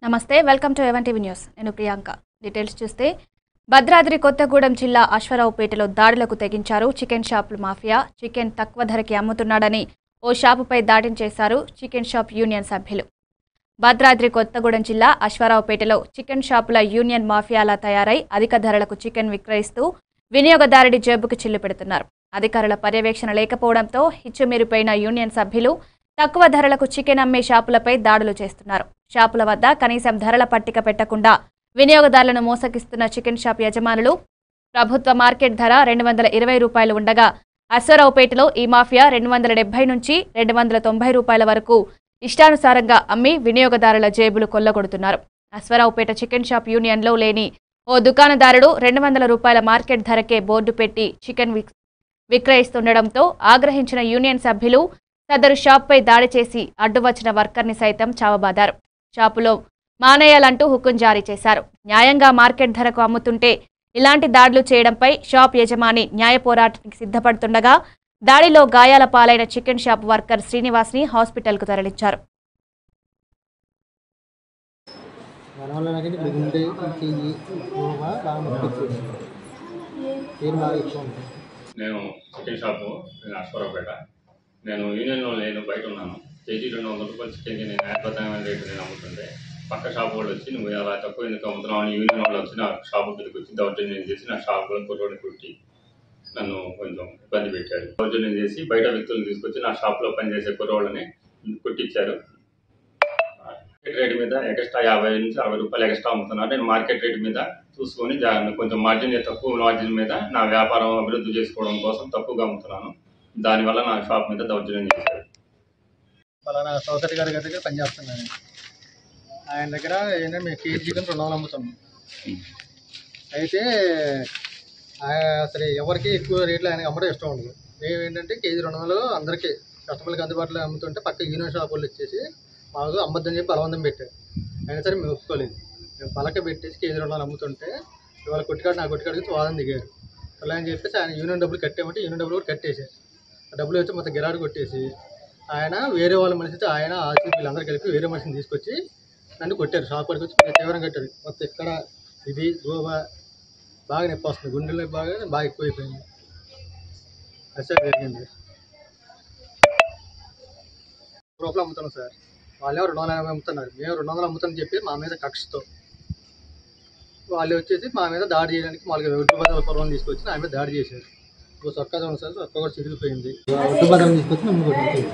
నమస్తే welcome to A one TV news నేను Priyanka details చూస్తే భద్రాద్రి కొత్తగూడెం జిల్లా అశ్వరావుపేటలో దాడులకు తెగించారు చికెన్ షాపుల మాఫియా చికెన్ తక్కువ ధరకి అమ్ముతున్నాడని ఓ షాపుపై దాడిని చేశారు చికెన్ షాప్ యూనియన్ సభ్యులు భద్రాద్రి కొత్తగూడెం జిల్లా అశ్వారావుపేటలో చికెన్ షాపుల యూనియన్ మాఫియాలా తయారై అధిక ధరలకు చికెన్ విక్రయిస్తూ వినియోగదారుడి జేబుకు చిల్లు పెడుతున్నారు అధికారుల పర్యవేక్షణ లేకపోవడంతో హిచ్చుమీరిపోయిన యూనియన్ సభ్యులు తక్కువ ధరలకు చికెన్ అమ్మే షాపులపై దాడులు చేస్తున్నారు షాపుల వద్ద కనీసం ధరల పట్టిక పెట్టకుండా వినియోగదారులను మోసగిస్తున్న చికెన్ షాప్ యజమానులు ప్రభుత్వ మార్కెట్ ధర రెండు వందల ఇరవై రూపాయలు ఉండగా అశ్వరావుపేటలో ఈ మాఫియా రెండు వందల డెబ్బై నుంచి రెండు వందల తొంభై రూపాయల వరకు ఇష్టానుసారంగా అమ్మి వినియోగదారుల జేబులు కొల్లగొడుతున్నారు అశ్వరావుపేట చికెన్ షాప్ యూనియన్లో లేని ఓ దుకాణదారుడు రెండు వందల రూపాయల మార్కెట్ ధరకే బోర్డు పెట్టి చికెన్ విక్- విక్రయిస్తుండటంతో ఆగ్రహించిన యూనియన్ సభ్యులు సదరు షాప్పై దాడి చేసి అడ్డు వచ్చిన వర్కర్ని సైతం చావబాదారు షాపులో మానేయాలంటూ హుకుం జారీ చేశారు న్యాయంగా మార్కెట్ ధరకు అమ్ముతుంటే ఇలాంటి దాడులు చేయడంపై షాప్ యజమాని న్యాయ పోరాటానికి సిద్ధపడుతుండగా దాడిలో గాయాల పాలైన చికెన్ షాప్ వర్కర్ శ్రీనివాస్ని హాస్పిటల్కు తరలించారు దానివల్ల నాకంటే ఇప్పుడు గుండె చెయ్యి ఊహ బాగా నొప్పి ఏం బాగా ఎక్కువ ఉంటుంది నేను చికెన్ షాపు నేను అశ్వరావుపేట నేను యూనియన్లో లేను బయట ఉన్నాను కేజీ రెండు వందల రూపాయలు చికెన్కి నేను అద్భుతమైన రేటు నేను అమ్ముతుంటే పక్క షాప్ వాళ్ళు వచ్చి నువ్వు అలా తక్కువ ఎందుకు అమ్ముతున్నావు అని యూనియన్ వాళ్ళు వచ్చి నా షాపు దగ్గరికి వచ్చి దౌర్జన్యం చేసి నా షాపులో కుర్రోని కుట్టి నన్ను కొంచెం ఇబ్బంది పెట్టారు దౌర్జన్యం చేసి బయట వ్యక్తులను తీసుకొచ్చి నా షాప్లో పనిచేసే కుర్రోళ్ళని కుట్టించారు మార్కెట్ రేట్ మీద ఎక్స్ట్రా యాభై నుంచి అరవై రూపాయలు ఎక్స్ట్రా అమ్ముతున్నారు నేను మార్కెట్ రేట్ మీద చూసుకొని దాన్ని కొంచెం మార్జిన్ తక్కువ మార్జిన్ మీద నా వ్యాపారం అభివృద్ధి చేసుకోవడం కోసం తక్కువగా అమ్ముతున్నాను దానివల్ల నా షాప్ మీద దౌర్జన్యం చేశారు పలానా చౌదరి గారి దగ్గర పనిచేస్తున్నాను ఆయన దగ్గర ఏంటంటే మేము కేజీ చికెన్ రెండు వందలు అమ్ముతాము అయితే ఆయన అసలు ఎవరికి ఎక్కువ రేట్లు ఆయనకి అమ్మడం ఇష్టం ఉండదు మేము ఏంటంటే కేజీ రెండు వందలు అందరికీ కస్టమర్లకు అందుబాటులో అమ్ముతుంటే పక్క యూనియన్ షాప్ వాళ్ళు వచ్చేసి మాకు అమ్మద్దని చెప్పి బలవంతం పెట్టారు అయినా సరే మేము ఒప్పుకోలేదు మేము పలక పెట్టేసి కేజీ రెండు వందలు అమ్ముతుంటే ఇవాళ కొట్టుకాడు నా కొట్టుకాడు వచ్చి వాదన దిగారు అలా అని చెప్పేసి ఆయన యూనియన్ డబ్బులు కట్టేమంటే యూనియన్ డబ్బులు కూడా కట్టేశారు ఆ డబ్బులు వచ్చి మొత్తం గిరాడు కొట్టేసి ఆయన వేరే వాళ్ళ మనిషితో ఆయన ఆసి వీళ్ళందరూ కలిపి వేరే మనిషిని తీసుకొచ్చి నన్ను కొట్టారు షాప్ పడికి వచ్చి కొంచెం తీవ్రంగా కట్టారు మొత్తం ఇక్కడ ఇది గోవా బాగా నొప్పి వస్తుంది గుండెల్లో బాగా బాగా ఎక్కువైపోయింది అది సార్ జరిగింది రూపాయలు అమ్ముతున్నాం సార్ వాళ్ళేమో రెండు వందల యాభై అమ్ముతున్నారు మేము రెండు వందలు అమ్ముతామని చెప్పి మా మీద కక్షతో వాళ్ళు వచ్చేసి మా మీద దాడి చేయడానికి మామూలుగా ఒడ్డు బదల పొలం తీసుకొచ్చి నా మీద దాడి చేశారు ఇంకో సొక్కా ఉంది సార్ సొక్క కూడా చిరిగిపోయింది ఒడ్డు బదలు తీసుకొచ్చి నన్ను కొట్టారు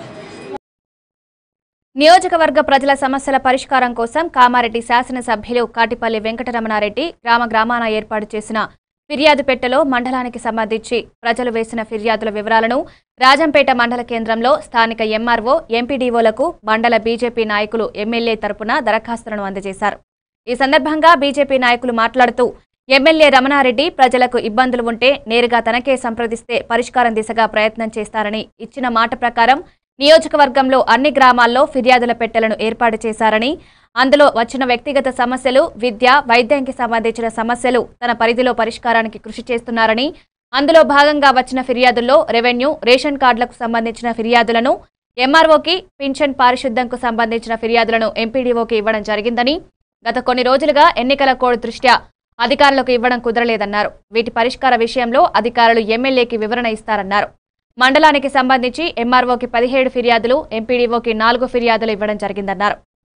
నియోజకవర్గ ప్రజల సమస్యల పరిష్కారం కోసం కామారెడ్డి శాసనసభ్యులు కాటిపల్లి వెంకటరమణారెడ్డి గ్రామ గ్రామాన ఏర్పాటు చేసిన ఫిర్యాదు పెట్టెలో మండలానికి సంబంధించి ప్రజలు వేసిన ఫిర్యాదుల వివరాలను రాజంపేట మండల కేంద్రంలో స్థానిక ఎంఆర్ఓ ఎంపీడీఓలకు మండల బీజేపీ నాయకులు ఎమ్మెల్యే తరపున దరఖాస్తులను అందజేశారు ఈ సందర్భంగా బీజేపీ నాయకులు మాట్లాడుతూ ఎమ్మెల్యే రమణారెడ్డి ప్రజలకు ఇబ్బందులు ఉంటే నేరుగా తనకే సంప్రదిస్తే పరిష్కారం దిశగా ప్రయత్నం చేస్తారని ఇచ్చిన మాట ప్రకారం నియోజకవర్గంలో అన్ని గ్రామాల్లో ఫిర్యాదుల పెట్టెలను ఏర్పాటు చేశారని అందులో వచ్చిన వ్యక్తిగత సమస్యలు విద్య వైద్యానికి సంబంధించిన సమస్యలు తన పరిధిలో పరిష్కారానికి కృషి చేస్తున్నారని అందులో భాగంగా వచ్చిన ఫిర్యాదుల్లో రెవెన్యూ రేషన్ కార్డులకు సంబంధించిన ఫిర్యాదులను ఎంఆర్ఓకి పింఛన్ పారిశుద్ధ్యంకు సంబంధించిన ఫిర్యాదులను ఎంపీడీఓకి ఇవ్వడం జరిగిందని గత కొన్ని రోజులుగా ఎన్నికల కోడ్ దృష్ట్యా అధికారులకు ఇవ్వడం కుదరలేదన్నారు వీటి పరిష్కార విషయంలో అధికారులు ఎమ్మెల్యేకి వివరణ ఇస్తారన్నారు మండలానికి సంబంధించి ఎంఆర్ఓకి పదిహేడు ఫిర్యాదులు ఎంపీడీఓకి నాలుగు ఫిర్యాదులు ఇవ్వడం జరిగిందన్నారు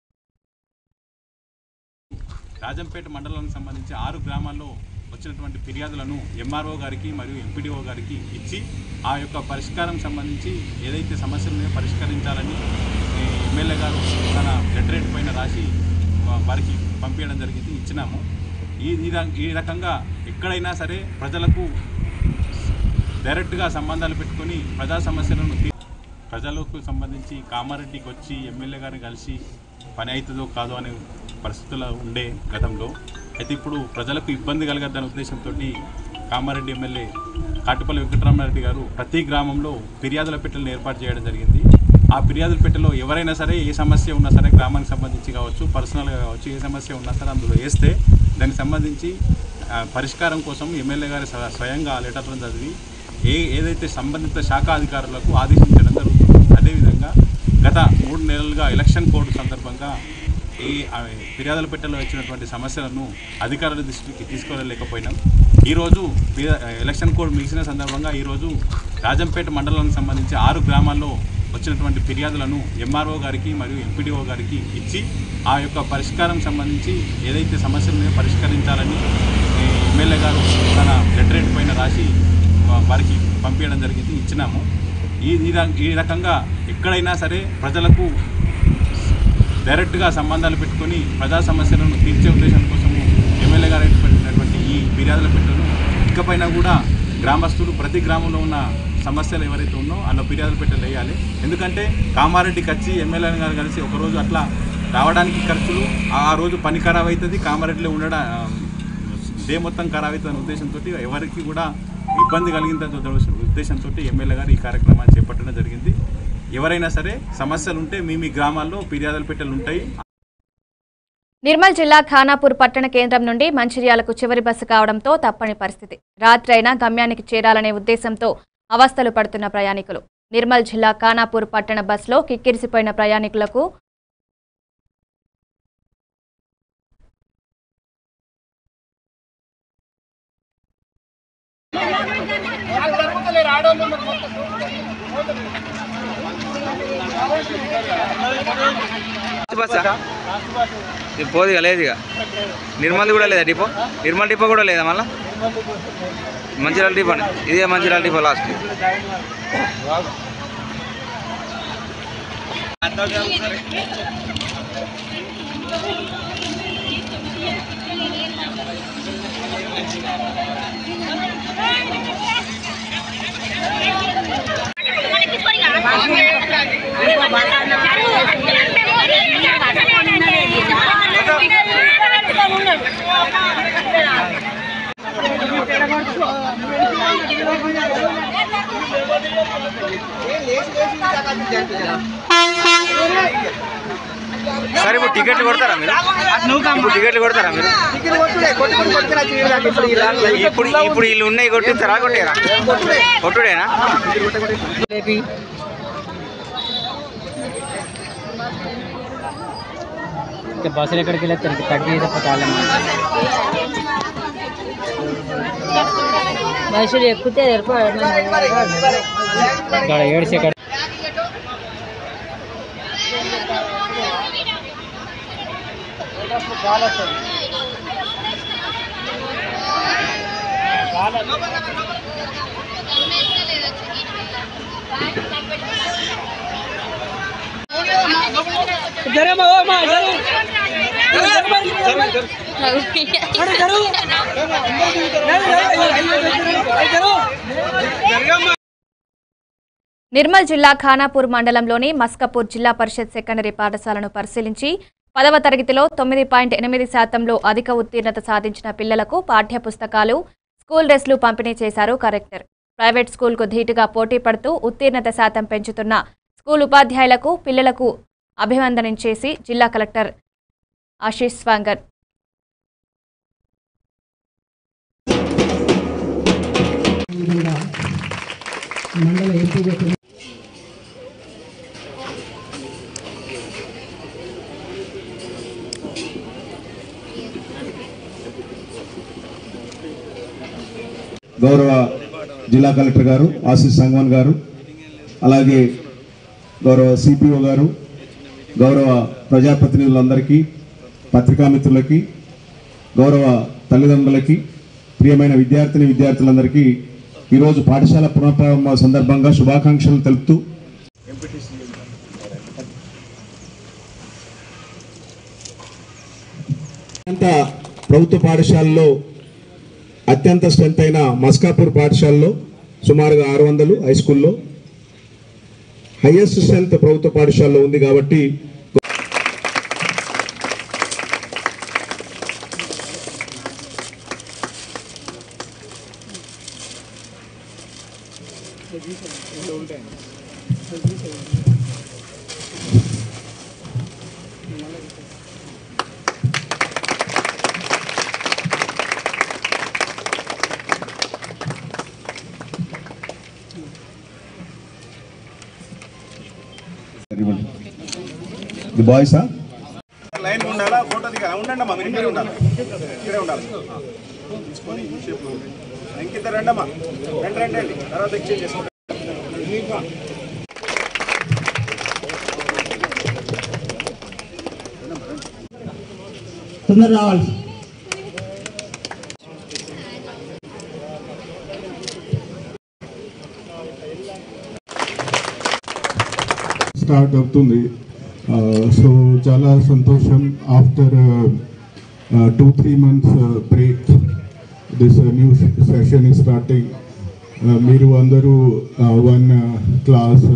రాజంపేట మండలానికి సంబంధించి ఆరు గ్రామాల్లో వచ్చినటువంటి ఫిర్యాదులను ఎంఆర్ఓ గారికి మరియు ఎంపీడీఓ గారికి ఇచ్చి ఆ యొక్క పరిష్కారం సంబంధించి ఏదైతే సమస్యలు ఉన్నాయో పరిష్కరించాలని ఈ ఎమ్మెల్యే గారు తన లెటరేట్ పైన రాసి వా- వారికి పంపించడం జరిగింది ఇచ్చినాము ఈ ఈ ర- ఈ రకంగా ఎక్కడైనా సరే ప్రజలకు డైరెక్ట్గా సంబంధాలు పెట్టుకొని ప్రజా సమస్యలను తీ- ప్రజలకు సంబంధించి కామారెడ్డికి వచ్చి ఎమ్మెల్యే గారిని కలిసి పని అవుతుందో కాదో అనే పరిస్థితులు ఉండే గతంలో అయితే ఇప్పుడు ప్రజలకు ఇబ్బంది కలగద్దనే ఉద్దేశంతో కామారెడ్డి ఎమ్మెల్యే కాటుపల్లి వెంకటరామారెడ్డి గారు ప్రతి గ్రామంలో ఫిర్యాదుల పెట్టెలను ఏర్పాటు చేయడం జరిగింది ఆ ఫిర్యాదుల పెట్టెలో ఎవరైనా సరే ఏ సమస్య ఉన్నా సరే గ్రామానికి సంబంధించి కావచ్చు పర్సనల్గా కావచ్చు ఏ సమస్య ఉన్నా సరే అందులో వేస్తే దానికి సంబంధించి ఆ, పరిష్కారం కోసం ఎమ్మెల్యే గారు స్వ- స్వయంగా ఆ లెటర్లను చదివి ఏ ఏదైతే సంబంధిత శాఖ అధికారులకు ఆదేశించడం జరుగుతుంది అదేవిధంగా గత మూడు నెలలుగా ఎలక్షన్ కోడ్ సందర్భంగా ఈ ఆ, ఫిర్యాదుల పెట్టెలో వచ్చినటువంటి సమస్యలను అధికారుల దృష్టికి తీసుకెళ్ళలేకపోయినాం ఈరోజు ఫిర్యా- ఎలక్షన్ కోడ్ ముగిసిన సందర్భంగా ఈరోజు రాజంపేట మండలానికి సంబంధించి ఆరు గ్రామాల్లో వచ్చినటువంటి ఫిర్యాదులను ఎంఆర్ఓ గారికి మరియు ఎంపీడీఓ గారికి ఇచ్చి ఆ యొక్క పరిష్కారం సంబంధించి ఏదైతే సమస్యలు ఉన్నాయో పరిష్కరించాలని ఈ ఎమ్మెల్యే గారు తన లెటరేట్ పైన రాసి వా- వారికి పంపించడం జరిగింది ఇచ్చినాము ఈ ఈ ర- ఈ రకంగా ఎక్కడైనా సరే ప్రజలకు డైరెక్ట్గా సంబంధాలు పెట్టుకొని ప్రజా సమస్యలను తీర్చే ఉద్దేశం కోసము ఎమ్మెల్యే గారు పెట్టినటువంటి ఈ ఫిర్యాదుల పెట్టెను ఇకపైన కూడా గ్రామస్తులు ప్రతి గ్రామంలో ఉన్న సమస్యలు ఎవరైతే ఉన్నో అందులో ఫిర్యాదులు పెట్టెలు వేయాలి ఎందుకంటే కామారెడ్డికి వచ్చి ఎమ్మెల్యే గారు కలిసి ఒకరోజు అట్లా రావడానికి ఖర్చులు ఆ రోజు పని ఖరాబ్ అవుతుంది కామారెడ్డిలో ఉండడం ఆ, డే మొత్తం ఖరాబ్ అవుతుందనే ఉద్దేశంతో ఎవరికి కూడా ఇబ్బంది కలిగిందనే ఉద్దేశంతో ఎమ్మెల్యే గారు ఈ కార్యక్రమాన్ని చేపట్టడం జరిగింది ఎవరైనా సరే సమస్యలు ఉంటే మీ మీ గ్రామాల్లో ఫిర్యాదుల పెట్టెలు ఉంటాయి నిర్మల్ జిల్లా ఖానాపూర్ పట్టణ కేంద్రం నుండి మంచిర్యాలకు చివరి బస్సు కావడంతో తప్పని పరిస్థితి రాత్రైనా గమ్యానికి చేరాలనే ఉద్దేశంతో అవస్థలు పడుతున్న ప్రయాణికులు నిర్మల్ జిల్లా ఖానాపూర్ పట్టణ బస్సులో కిక్కిరిసిపోయిన ప్రయాణికులకు బస్సా ఇది పోదు ఇక లేదు ఇక నిర్మల్ కూడా లేదా డిపో నిర్మల్ డిపో కూడా లేదా మళ్ళా మంచిర్యాల డిపో ఇదే మంచిర్యాల డిపో లాస్ట్ సరే ఇప్పుడు టికెట్లు కొడతారా మీరు ఇప్పుడు టికెట్లు కొడతారా మీరు ఇప్పుడు ఇప్పుడు వీళ్ళు ఉన్నాయి కొట్టిస్తారా కొట్టేరా కొట్టుడేనా బస్సులు ఎక్కడికి వెళ్ళి తగ్గి కాలేమా బస్సులు ఎక్కితే ఇక్కడ ఏడిసి ఎక్కడ నిర్మల్ జిల్లా ఖానాపూర్ మండలంలోని మస్కపూర్ జిల్లా పరిషత్ సెకండరీ పాఠశాలను పరిశీలించి పదవ తరగతిలో తొమ్మిది పాయింట్ ఎనిమిది శాతంలో అధిక ఉత్తీర్ణత సాధించిన పిల్లలకు పాఠ్య పుస్తకాలు స్కూల్ డ్రెస్లు పంపిణీ చేశారు కలెక్టర్ ప్రైవేట్ స్కూల్కు ధీటుగా పోటీ పడుతూ ఉత్తీర్ణత శాతం పెంచుతున్న స్కూల్ ఉపాధ్యాయులకు పిల్లలకు అభివందనం చేసి జిల్లా కలెక్టర్ ఆశీష్ స్వాంగర్ గౌరవ జిల్లా కలెక్టర్ గారు ఆశీష్ సంగవన్ గారు అలాగే గౌరవ సిపిఓ గారు గౌరవ ప్రజాప్రతినిధులందరికీ పత్రికా మిత్రులకి గౌరవ తల్లిదండ్రులకి ప్రియమైన విద్యార్థిని విద్యార్థులందరికీ ఈరోజు పాఠశాల పునఃప్రారంభ సందర్భంగా శుభాకాంక్షలు తెలుపుతూ అత్యంత ప్రభుత్వ పాఠశాలలో అత్యంత స్ట్రెంత్ అయిన మస్కాపూర్ పాఠశాలలో సుమారుగా ఆరు వందలు హై స్కూల్లో హైయెస్ట్ స్ట్రెంత్ ప్రభుత్వ పాఠశాలలో ఉంది కాబట్టి ది బాయ్సా లైన్ ఉండాలా ఫోటో దిగా ఉండండి అమ్మా మీరు ఇక్కడే ఉండాలి ఇక్కడే ఉండాలి తీసుకొని ఈ షేప్లో ఉండండి ఇంకిద్దరు రండమ్మా రండి రండి రండి తర్వాత ఎక్స్చేంజ్ చేసుకుంటాం తొందర రావాలి స్టార్ట్ అవుతుంది సో చాలా సంతోషం after two three months break this new session ఈ స్టార్టింగ్ మీరు అందరూ వన్ క్లాస్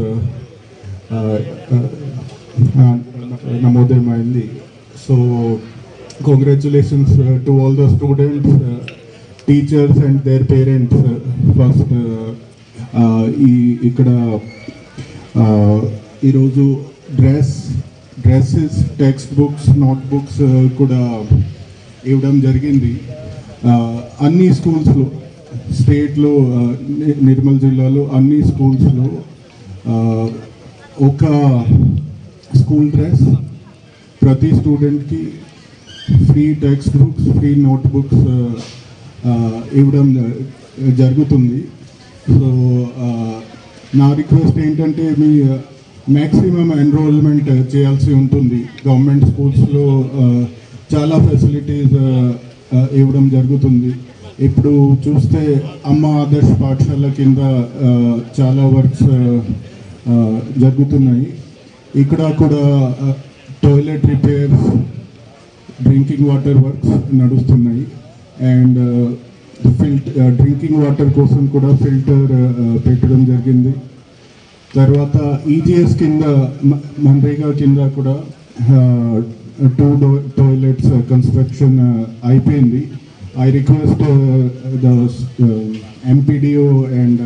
నమోదయమైంది so congratulations to all the students teachers and their parents first ఈ ఇక్కడ ఆ, ఈరోజు dress dresses textbooks notebooks కూడా ఇవ్వడం జరిగింది ఆ, అన్ని స్కూల్స్లో స్టేట్లో ఆ, ని- నిర్మల్ జిల్లాలో అన్ని స్కూల్స్లో ఆ, ఒక స్కూల్ డ్రెస్ ప్రతి స్టూడెంట్కి free textbooks free notebooks ఇవ్వడం జ- జరుగుతుంది సో ఆ, నా రిక్వెస్ట్ ఏంటంటే మీ మ్యాక్సిమం ఎన్రోల్మెంట్ చేయాల్సి ఉంటుంది గవర్నమెంట్ స్కూల్స్లో చాలా ఫెసిలిటీస్ ఇవ్వడం జరుగుతుంది ఇప్పుడు చూస్తే అమ్మ ఆదర్శ పాఠశాల కింద ఆ, చాలా వర్క్స్ జరుగుతున్నాయి ఇక్కడ కూడా toilet repairs drinking water works నడుస్తున్నాయి అండ్ ఫిల్టర్ డ్రింకింగ్ వాటర్ కోసం కూడా ఫిల్టర్ పెట్టడం జరిగింది తర్వాత ఈజీఎస్ కింద మ- మన్రేగా కింద కూడా టూ టాయిలెట్స్ కన్స్ట్రక్షన్ అయిపోయింది I request the MPDO and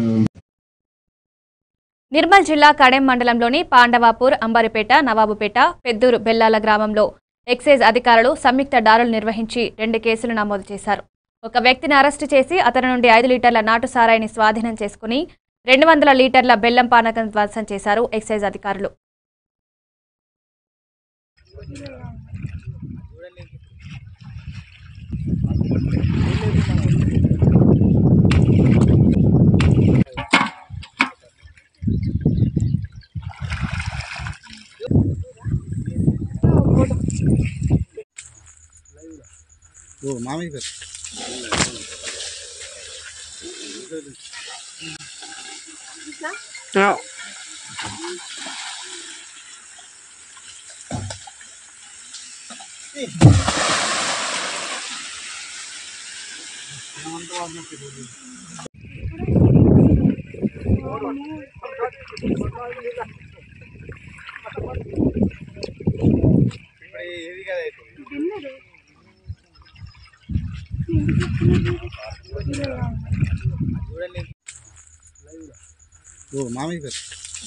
Nirmal జిల్లా కడెం మండలంలోని పాండవాపూర్ అంబరిపేట నవాబుపేట పెద్దూరు బెల్లాల గ్రామంలో ఎక్సైజ్ అధికారులు సంయుక్త దాడులు నిర్వహించి రెండు కేసులు నమోదు చేశారు ఒక వ్యక్తిని అరెస్టు చేసి అతని నుండి ఐదు లీటర్ల నాటు సారాయిని స్వాధీనం చేసుకుని రెండు వందల లీటర్ల బెల్లం పానకం ధ్వంసం చేశారు ఎక్సైజ్ అధికారులు ఓ మామయ్య గారు ఓ మామయ్య గారు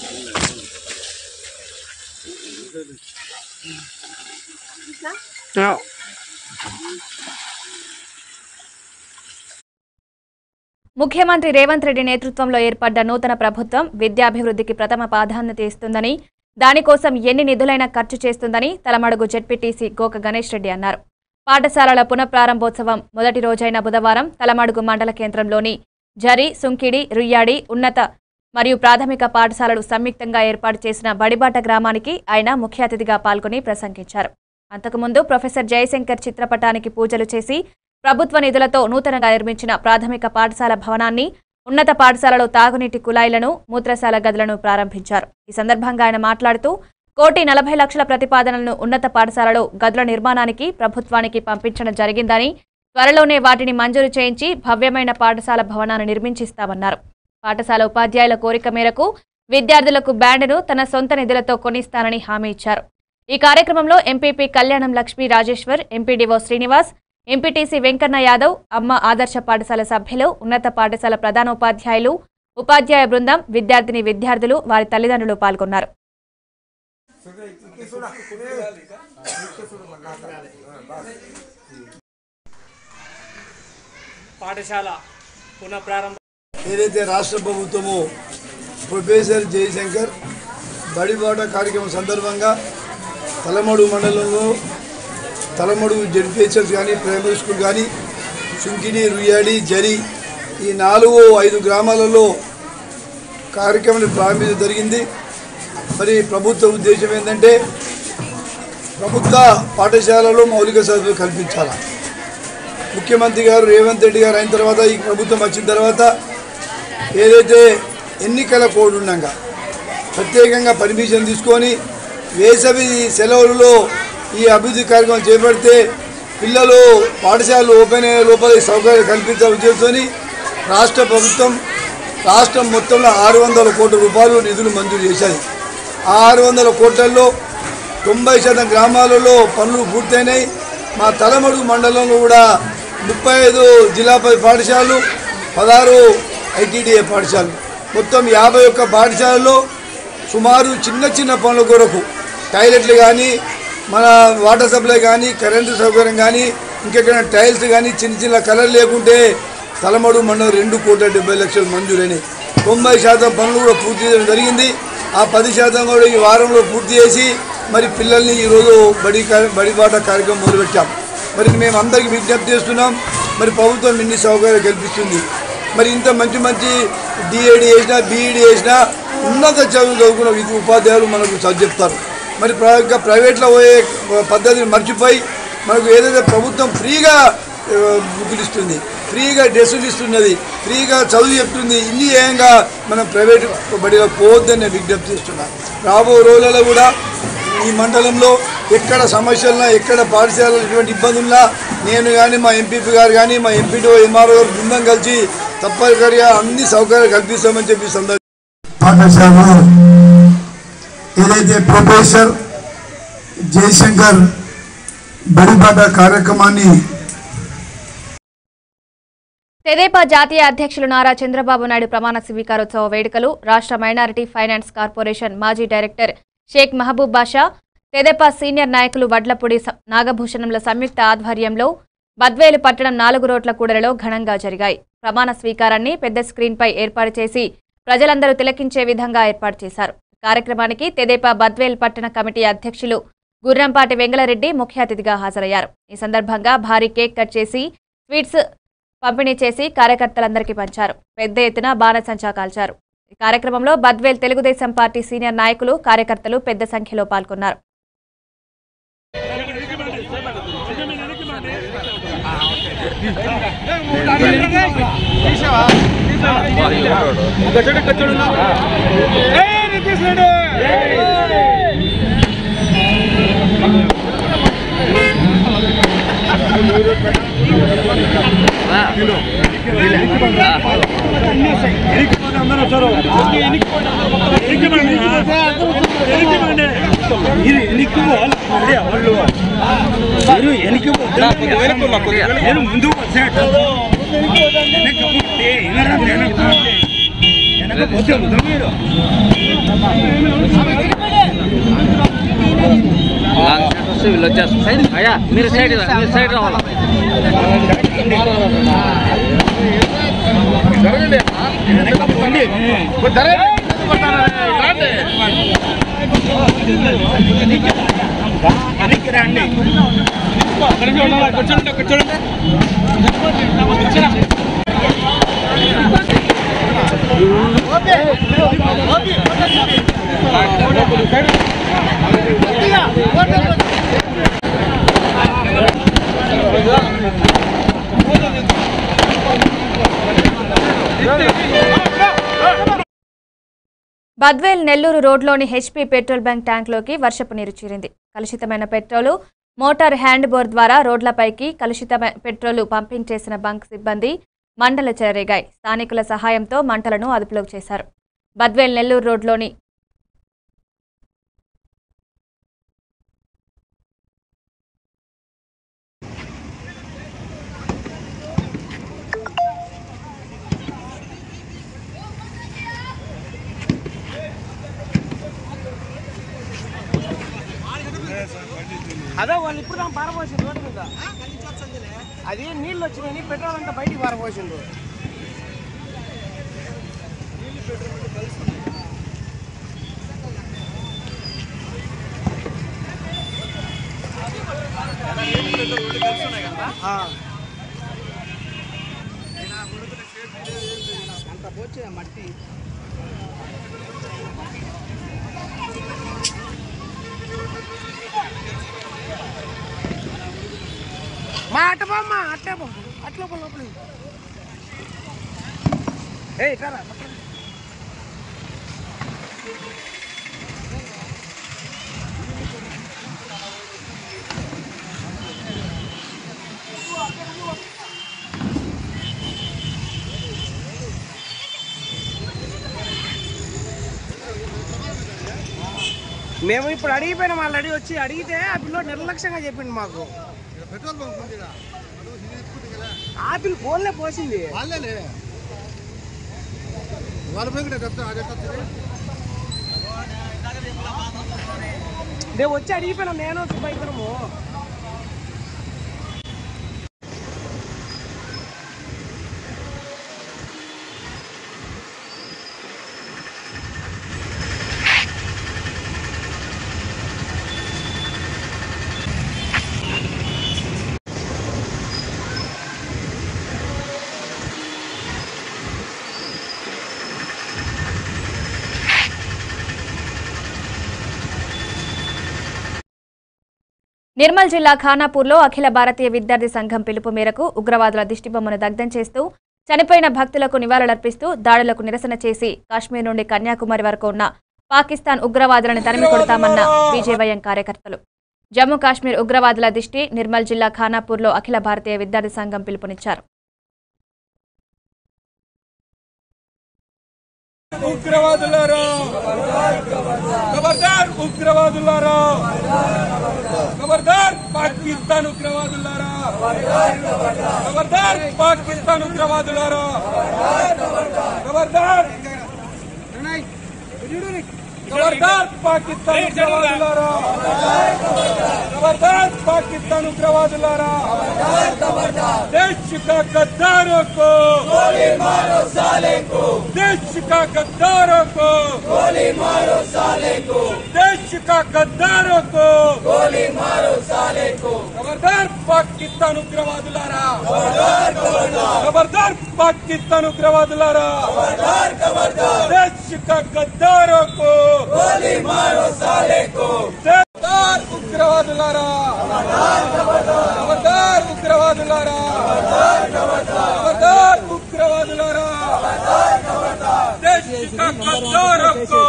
ముఖ్యమంత్రి రేవంత్ రెడ్డి నేతృత్వంలో ఏర్పడ్డ నూతన ప్రభుత్వం విద్యాభివృద్ధికి ప్రథమ ప్రాధాన్యత ఇస్తుందని దానికోసం ఎన్ని నిధులైనా ఖర్చు చేస్తుందని తలమడుగు జెడ్పీటీసీ గోక గణేష్ రెడ్డి అన్నారు పాఠశాలల పునఃప్రారంభోత్సవం మొదటి రోజైన బుధవారం తలమడుగు మండల కేంద్రంలోని జరి సుంకిడి రుయ్యాడి ఉన్నత మరియు ప్రాథమిక పాఠశాలలు సంయుక్తంగా ఏర్పాటు చేసిన బడిబాట గ్రామానికి ఆయన ముఖ్య అతిథిగా పాల్గొని ప్రసంగించారు అంతకుముందు ప్రొఫెసర్ జయశంకర్ చిత్రపటానికి పూజలు చేసి ప్రభుత్వ నిధులతో నూతనంగా నిర్మించిన ప్రాథమిక పాఠశాల భవనాన్ని ఉన్నత పాఠశాలలో తాగునీటి కుళాయిలను మూత్రశాల గదులను ప్రారంభించారు ఈ సందర్భంగా ఆయన మాట్లాడుతూ కోటి నలభై లక్షల ప్రతిపాదనలను ఉన్నత పాఠశాలలో గదుల నిర్మాణానికి ప్రభుత్వానికి పంపించడం జరిగిందని త్వరలోనే వాటిని మంజూరు చేయించి భవ్యమైన పాఠశాల భవనాన్ని నిర్మించిస్తామన్నారు పాఠశాల ఉపాధ్యాయుల కోరిక మేరకు విద్యార్థులకు బ్యాండ్ను తన సొంత నిధులతో కొనిస్తానని హామీ ఇచ్చారు ఈ కార్యక్రమంలో MPP Kalyanam Lakshmi Rajeshwar MPDO Srinivas MPTC Venkanna Yadav Amma Adarsha పాఠశాల సభ్యులు ఉన్నత పాఠశాల ప్రధానోపాధ్యాయులు ఉపాధ్యాయ బృందం విద్యార్థిని విద్యార్థులు వారి తల్లిదండ్రులు పాల్గొన్నారు పాఠశాల పునఃప్రారంభ ఏదైతే రాష్ట్ర ప్రభుత్వము ప్రొఫెసర్ జయశంకర్ బడిబాట కార్యక్రమం సందర్భంగా తలమడు మండలంలో తలమడు జెడ్పిహెచ్ఎస్ కానీ ప్రైమరీ స్కూల్ కానీ సుంకిని రుయ్యాడి జరి ఈ నాలుగు ఐదు గ్రామాలలో కార్యక్రమాన్ని ప్రారంభించడం జరిగింది మరి ప్రభుత్వ ఉద్దేశం ఏంటంటే ప్రభుత్వ పాఠశాలలో మౌలిక సదుపాయాలు కల్పించాలి ముఖ్యమంత్రి గారు రేవంత్ రెడ్డి గారు అయిన తర్వాత ఈ ప్రభుత్వం వచ్చిన తర్వాత ఏదైతే ఎన్నికల కోడ్ ఉండగా ప్రత్యేకంగా పర్మిషన్ తీసుకొని వేసవి సెలవులలో ఈ అభివృద్ధి కార్యక్రమం చేపడితే పిల్లలు పాఠశాలలు ఓపెన్ అయ్యే లోపల ఈ సౌకర్యాలు కల్పించే ఉద్దేశంతో రాష్ట్ర ప్రభుత్వం రాష్ట్రం మొత్తంలో ఆరు వందల కోట్ల రూపాయలు నిధులు మంజూరు చేశాయి ఆ ఆరు వందల కోట్లలో తొంభై శాతం గ్రామాలలో పనులు పూర్తయినాయి మా తలమడుగు మండలంలో కూడా ముప్పై ఐదు జిల్లా పరి- పాఠశాలలు పదహారు ఐటీడీఏ పాఠశాలలు మొత్తం యాభై ఒక్క పాఠశాలలో సుమారు చిన్న చిన్న పనుల కొరకు టాయిలెట్లు కానీ మన వాటర్ సప్లై కానీ కరెంటు సౌకర్యం కానీ ఇంకెక్కడ టైల్స్ కానీ చిన్న చిన్న కలర్ లేకుంటే తలమడు మండలం రెండు కోట్ల డెబ్బై లక్షలు మంజూరైనాయి తొంభై శాతం పనులు కూడా పూర్తి చేయడం జరిగింది ఆ పది శాతం కూడా ఈ వారంలో పూర్తి చేసి మరి పిల్లల్ని ఈరోజు బడి కా- బడిబాట కార్యక్రమం మొదలుపెట్టాం మరి మేము అందరికీ విజ్ఞప్తి చేస్తున్నాం మరి ప్రభుత్వం ఇన్ని సౌకర్యాలు కల్పిస్తుంది మరి ఇంత మంచి మంచి డిఏడి చేసినా బీఈడి చేసినా ఉన్నత చదువు చదువుకున్న విద్య ఉపాధ్యాయులు మనకు చదువు చెప్తారు మరి ప్ర- ఇంకా ప్రైవేట్లో పోయే పద్ధతిని మర్చిపోయి మనకు ఏదైతే ప్రభుత్వం ఫ్రీగా ఆ, బుక్కులు ఇస్తుంది ఫ్రీగా డ్రెస్సులు ఇస్తున్నది ఫ్రీగా చదువు చెప్తుంది ఇన్ని ఏయంగా మనం ప్రైవేట్ బడిలో పోవద్దని నేను విజ్ఞప్తి చేస్తున్నాను రాబో రోజులలో కూడా ఈ మండలంలో ఎక్కడ సమస్యలున్నా ఎక్కడ పాఠశాలలో ఎటువంటి ఇబ్బందులున్నా నేను కానీ మా ఎంపీపీ గారు కానీ మా ఎంపీడో ఎంఆర్ఓ గారు బృందం కలిసి తప్పనిసరిగా అన్ని సౌకర్యాలు కల్పిస్తామని చెప్పి సందర్భం పాఠశాలలో ఏదైతే ప్రొఫెసర్ జయశంకర్ బడిబాట కార్యక్రమాన్ని తెదేపా జాతీయ అధ్యక్షులు నారా చంద్రబాబు నాయుడు ప్రమాణ స్వీకారోత్సవ వేడుకలు రాష్ట్ర మైనారిటీ ఫైనాన్స్ కార్పొరేషన్ మాజీ డైరెక్టర్ షేక్ మహబూబ్ బాషా తెదేపా సీనియర్ నాయకులు వడ్లపూడి స- నాగభూషణంల సంయుక్త ఆధ్వర్యంలో బద్వేలు పట్టణం నాలుగు రోడ్ల కూడలిలో ఘనంగా జరిగాయి ప్రమాణ స్వీకారాన్ని పెద్ద స్క్రీన్పై ఏర్పాటు చేసి ప్రజలందరూ తిలకించే విధంగా ఏర్పాటు చేశారు కార్యక్రమానికి తెదేపా బద్వేల్ పట్టణ కమిటీ అధ్యక్షులు గుర్రంపాటి వెంగళరెడ్డి ముఖ్య అతిథిగా హాజరయ్యారు ఈ సందర్భంగా భారీ కేక్ కట్ చేసి స్వీట్స్ పంపిణీ చేసి కార్యకర్తలందరికీ పంచారు పెద్ద ఎత్తున బాణసంచా కాల్చారు ఈ కార్యక్రమంలో బద్వేల్ తెలుగుదేశం పార్టీ సీనియర్ నాయకులు కార్యకర్తలు పెద్ద సంఖ్యలో పాల్గొన్నారు వీళ్ళు వచ్చేస్తారు అయ్యా మీరు సైడ్ మీరు సైడ్ రావాలి బద్వేల్ నెల్లూరు రోడ్లోని హెచ్పీ పెట్రోల్ బంక్ ట్యాంక్లోకి వర్షపు నీరు చేరింది కలుషితమైన పెట్రోలు మోటార్ హ్యాండ్ బోర్ ద్వారా రోడ్లపైకి కలుషితమైన పెట్రోలు పంపింగ్ చేసిన బంక్ సిబ్బంది మంటలు చెలరేగాయి స్థానికుల సహాయంతో మంటలను అదుపులోకి చేశారు బద్వేల్ నెల్లూరు రోడ్లోని అదే వాళ్ళు ఇప్పుడు దాకా పారబోసింది రోడ్డు మీద అది నీళ్ళు వచ్చినాయని పెట్రోల్ అంతా బయటికి పారబోసిండు ఆ అంత పోచే మట్టి మా అట్ట బామ్మ అట్లే పో అట్లా పో లోపల ఏ ఇట్లా రా, పక్కన. మేము ఇప్పుడు అడిగిపోయినాం ఆల్రెడీ వచ్చి అడిగితే ఆ పిల్ల నిర్లక్ష్యంగా చెప్పిండు మాకు పెట్రోల్ బంక్ ఉంది ఈడ. ఆపిల్ ఫోన్లే పోసింది వాళ్ళేలే వాళ్ళ పోయి కూడా చెప్తాను అదే చెప్తాను మేము వచ్చి అడిగిపోయినాం నేను సుబ్బైతరము నిర్మల్ జిల్లా ఖానాపూర్లో అఖిల భారతీయ విద్యార్థి సంఘం పిలుపు మేరకు ఉగ్రవాదుల దిష్టిబొమ్మను దగ్ధం చేస్తూ చనిపోయిన భక్తులకు నివాళులర్పిస్తూ దాడులకు నిరసన చేసి కాశ్మీర్ నుండి కన్యాకుమారి వరకు ఉన్న పాకిస్తాన్ ఉగ్రవాదులను తరిమి కొడతామన్న బీజేవైఎం కార్యకర్తలు జమ్మూ కాశ్మీర్ ఉగ్రవాదుల దిష్టి నిర్మల్ జిల్లా ఖానాపూర్లో అఖిల భారతీయ విద్యార్థి సంఘం పిలుపునిచ్చారు ఉగ్రవాదులారా ఖబర్దార్ ఉగ్రవాదులారా ఖబర్దార్ పాకిస్తాన్ ఉగ్రవాదులారా ఖబర్దార్ పాకిస్తాన్ ఉగ్రవాదులారా ఖబర్దార్ ఖబర్దార్ పాకిస్తాన్ ఉగ్రవాదులారా ఖబర్దార్ పాకిస్తాన్ ఉగ్రవాదులారా देश का गद्दारों को गोली मारो साले को देश का गद्दारों को गोली मारो साले को देश का गद्दारों को गोली मारो साले को खबरदार पाकिस्तान उग्रवादुलारा खबरदार पाकिस्तान उग्रवादुलारा खबरदार खबरदार देश का गद्दारों को गोली मारो साले को खबरदार उग्रवादुलारा खबरदार उग्रवादुलारा खबरदार उग्रवादुलारा देश का गद्दारों को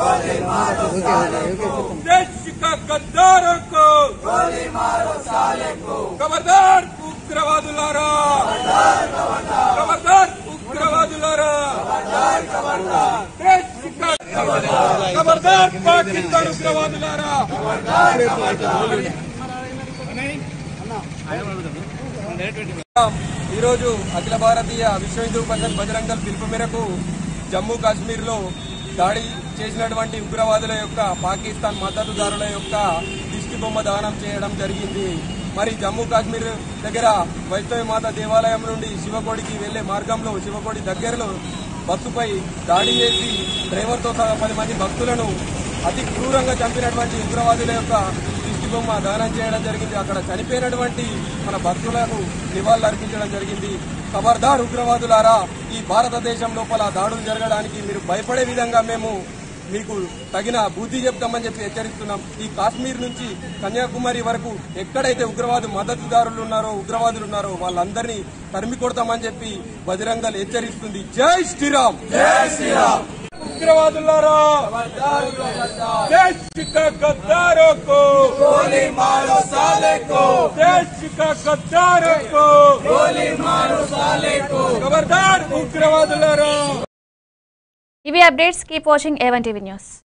देश का गद्दारों को गोली मारो साले को खबरदार उग्रवादुलारा खबरदार उग्रवादुलारा देश का खबरदार पाकिस्तान उग्रवादुलारा ఈరోజు అఖిల భారతీయ విశ్వ హిందూ పరిషత్ బజరంగల్ పిలుపు మేరకు జమ్మూ కాశ్మీర్లో దాడి చేసినటువంటి ఉగ్రవాదుల యొక్క పాకిస్తాన్ మద్దతుదారుల యొక్క దిష్టి బొమ్మ దానం చేయడం జరిగింది మరి జమ్మూ కాశ్మీర్ దగ్గర వైష్ణవి మాత దేవాలయం నుండి శివకోడికి వెళ్లే మార్గంలో శివకోడి దగ్గరలో బస్సుపై దాడి చేసి డ్రైవర్తో సహా పది మంది భక్తులను అతి క్రూరంగా చంపినటువంటి ఉగ్రవాదుల యొక్క దిష్టి బొమ్మ దానం చేయడం జరిగింది అక్కడ చనిపోయినటువంటి మన భక్తులకు నివాళులు అర్పించడం జరిగింది ఖబర్దార్ ఉగ్రవాదులారా ఈ భారతదేశం లోపల దాడులు జరగడానికి మీరు భయపడే విధంగా మేము మీకు తగిన బుద్ధి చెప్తామని చెప్పి హెచ్చరిస్తున్నాం ఈ కాశ్మీర్ నుంచి కన్యాకుమారి వరకు ఎక్కడైతే ఉగ్రవాదు మద్దతుదారులు ఉన్నారో ఉగ్రవాదులు ఉన్నారో వాళ్ళందరినీ తరిమి కొడతామని చెప్పి బజరంగల్ హెచ్చరిస్తుంది జై శ్రీరామ్ జై శ్రీరామ్ उग्रवादुल्लारा देश का गद्दारों को गोली मारो साले को देश का गद्दारों को गोली मारो साले को खबरदार उग्रवादुल्लारा ఇవి updates keep watching A one TV news